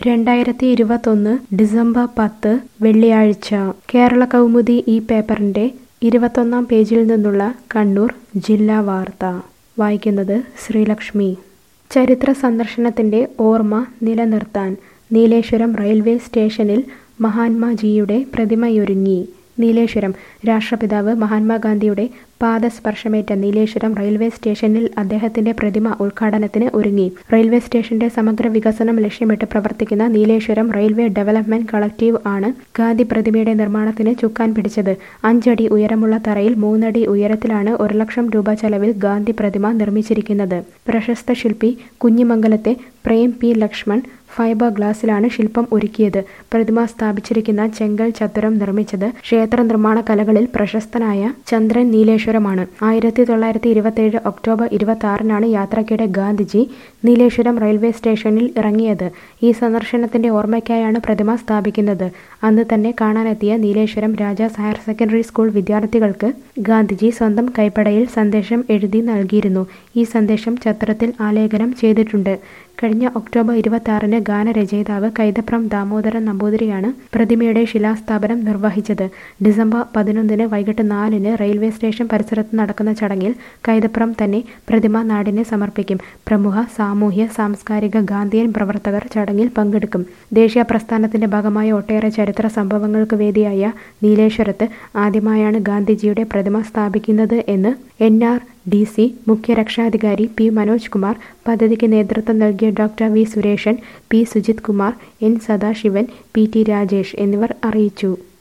രണ്ടായിരത്തി ഇരുപത്തൊന്ന് ഡിസംബർ പത്ത് വെള്ളിയാഴ്ച കേരള കൗമുദി ഈ പേപ്പറിന്റെ ഇരുപത്തൊന്നാം പേജിൽ നിന്നുള്ള കണ്ണൂർ ജില്ലാ വാർത്ത വായിക്കുന്നത് ശ്രീലക്ഷ്മി ചരിത്ര സന്ദർശനത്തിന്റെ ഓർമ്മ നിലനിർത്താൻ നീലേശ്വരം റെയിൽവേ സ്റ്റേഷനിൽ മഹാത്മാജിയുടെ പ്രതിമയൊരുങ്ങി നീലേശ്വരം രാഷ്ട്രപിതാവ് മഹാത്മാഗാന്ധിയുടെ പാദസ്പർശമേറ്റ നീലേശ്വരം റെയിൽവേ സ്റ്റേഷനിൽ അദ്ദേഹത്തിന്റെ പ്രതിമ ഉദ്ഘാടനത്തിന് ഒരുങ്ങി റെയിൽവേ സ്റ്റേഷന്റെ സമഗ്ര വികസനം ലക്ഷ്യമിട്ട് പ്രവർത്തിക്കുന്ന നീലേശ്വരം റെയിൽവേ ഡെവലപ്മെന്റ് കളക്ടീവ് ആണ് ഗാന്ധി പ്രതിമയുടെ നിർമ്മാണത്തിന് ചുക്കാൻ പിടിച്ചത് അഞ്ചടി ഉയരമുള്ള തറയിൽ മൂന്നടി ഉയരത്തിലാണ് ഒരു ലക്ഷം രൂപ ചെലവിൽ ഗാന്ധി പ്രതിമ നിർമ്മിച്ചിരിക്കുന്നത് പ്രശസ്ത ശില്പി കുഞ്ഞിമംഗലത്തെ പ്രേം പി ലക്ഷ്മൺ ഫൈബർ ഗ്ലാസിലാണ് ശില്പം ഒരുക്കിയത് പ്രതിമ സ്ഥാപിച്ചിരിക്കുന്ന ചെങ്കൽ ചത്തുരം നിർമ്മിച്ചത് ക്ഷേത്ര നിർമ്മാണ കലകളിൽ പ്രശസ്തനായ ചന്ദ്രൻ നീലേശ്വരമാണ് ആയിരത്തി തൊള്ളായിരത്തി ഇരുപത്തിയേഴ് ഒക്ടോബർ ഇരുപത്തി ആറിനാണ് യാത്രയ്ക്കിടെ ഗാന്ധിജി നീലേശ്വരം റെയിൽവേ സ്റ്റേഷനിൽ ഇറങ്ങിയത് ഈ സന്ദർശനത്തിന്റെ ഓർമ്മയ്ക്കായാണ് പ്രതിമ സ്ഥാപിക്കുന്നത് അന്ന് തന്നെ കാണാനെത്തിയ Nileshwaram Rajas higher secondary school വിദ്യാർത്ഥികൾക്ക് ഗാന്ധിജി സ്വന്തം കൈപ്പടയിൽ സന്ദേശം എഴുതി നൽകിയിരുന്നു ഈ സന്ദേശം ചത്രത്തിൽ ആലേഖനം ചെയ്തിട്ടുണ്ട് കഴിഞ്ഞ ഒക്ടോബർ ഇരുപത്തി ആറിന് ഗാനരചയിതാവ് കൈതപ്രം ദാമോദരൻ നമ്പൂതിരിയാണ് പ്രതിമയുടെ ശിലാസ്ഥാപനം നിർവഹിച്ചത് ഡിസംബർ പതിനൊന്നിന് വൈകിട്ട് നാലിന് റെയിൽവേ സ്റ്റേഷൻ പരിസരത്ത് നടക്കുന്ന ചടങ്ങിൽ കൈതപ്രം തന്നെ പ്രതിമ നാടിന് സമർപ്പിക്കും പ്രമുഖ സാമൂഹ്യ സാംസ്കാരിക ഗാന്ധിയൻ പ്രവർത്തകർ ചടങ്ങിൽ പങ്കെടുക്കും ദേശീയ പ്രസ്ഥാനത്തിന്റെ ഭാഗമായ ഒട്ടേറെ ചരിത്ര സംഭവങ്ങൾക്ക് വേദിയായ നീലേശ്വരത്ത് ആദ്യമായാണ് ഗാന്ധിജിയുടെ പ്രതിമ സ്ഥാപിക്കുന്നത് എന്ന് എൻ ആർ ഡി സി മുഖ്യ രക്ഷാധികാരി പി മനോജ് കുമാർ പദ്ധതിക്ക് നേതൃത്വം നൽകിയ doctor V Sureshan P Sujith Kumar N Sadasivan P T Rajesh എന്നിവർ അറിയിച്ചു